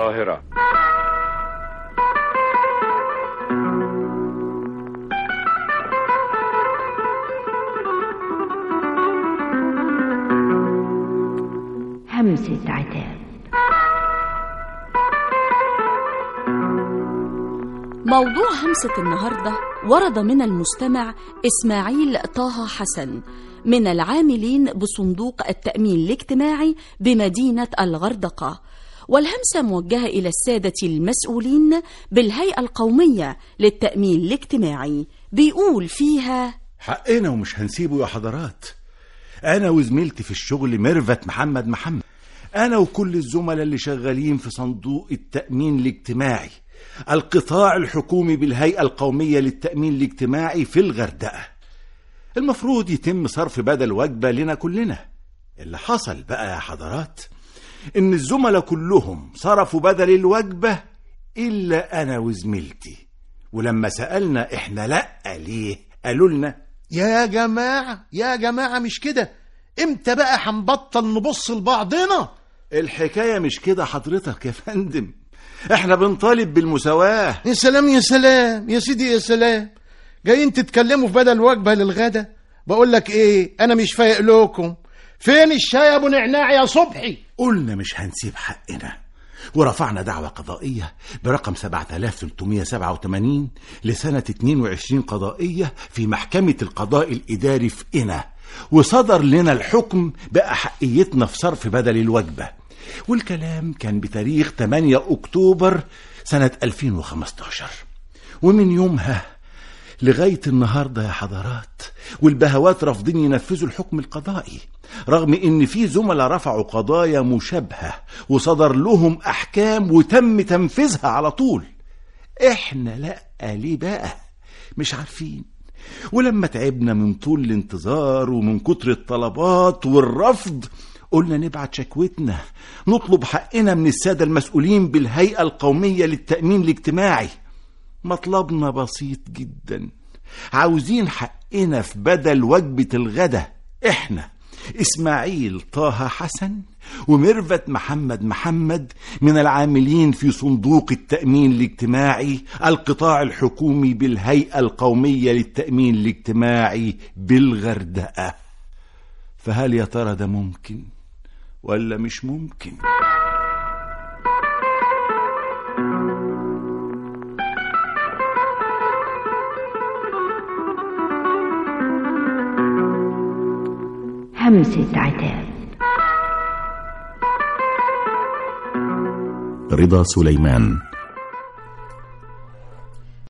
القاهرة همسة عتاب موضوع همسة النهاردة ورد من المستمع إسماعيل طه حسن من العاملين بصندوق التأمين الاجتماعي بمدينة الغردقة والهمسة موجهة إلى السادة المسؤولين بالهيئة القومية للتأمين الاجتماعي بيقول فيها حقنا ومش هنسيبه يا حضرات انا وزميلتي في الشغل ميرفت محمد محمد انا وكل الزملاء اللي شغالين في صندوق التأمين الاجتماعي القطاع الحكومي بالهيئة القومية للتأمين الاجتماعي في الغردقة المفروض يتم صرف بدل وجبة لنا كلنا اللي حصل بقى يا حضرات ان الزملاء كلهم صرفوا بدل الوجبة الا انا وزميلتي ولما سألنا احنا لا ليه قالوا لنا يا جماعة يا جماعة مش كده امتى بقى هنبطل نبص لبعضنا الحكاية مش كده حضرتك يا فندم احنا بنطالب بالمساواة يا سلام يا سلام يا سيدي يا سلام جايين تتكلموا في بدل وجبة للغدا بقول لك ايه انا مش فايق لكم فين الشاي يا ابو نعناع يا صبحي قلنا مش هنسيب حقنا ورفعنا دعوة قضائية برقم 7387 لسنة 22 قضائية في محكمة القضاء الإداري في إنا وصدر لنا الحكم بأحقيتنا في صرف بدل الوجبة والكلام كان بتاريخ 8 أكتوبر سنة 2015 ومن يومها لغاية النهاردة يا حضرات والبهوات رافضين ينفذوا الحكم القضائي رغم ان في زملاء رفعوا قضايا مشابهة وصدر لهم احكام وتم تنفيذها على طول احنا لا ليه بقى مش عارفين ولما تعبنا من طول الانتظار ومن كتر الطلبات والرفض قلنا نبعت شكوتنا نطلب حقنا من السادة المسؤولين بالهيئة القومية للتأمين الاجتماعي مطلبنا بسيط جدا عاوزين حقنا في بدل وجبة الغدا احنا اسماعيل طه حسن وميرفت محمد محمد من العاملين في صندوق التأمين الاجتماعي القطاع الحكومي بالهيئة القومية للتأمين الاجتماعي بالغردقة فهل يا ترى ده ممكن ولا مش ممكن همسة عتاب رضا سليمان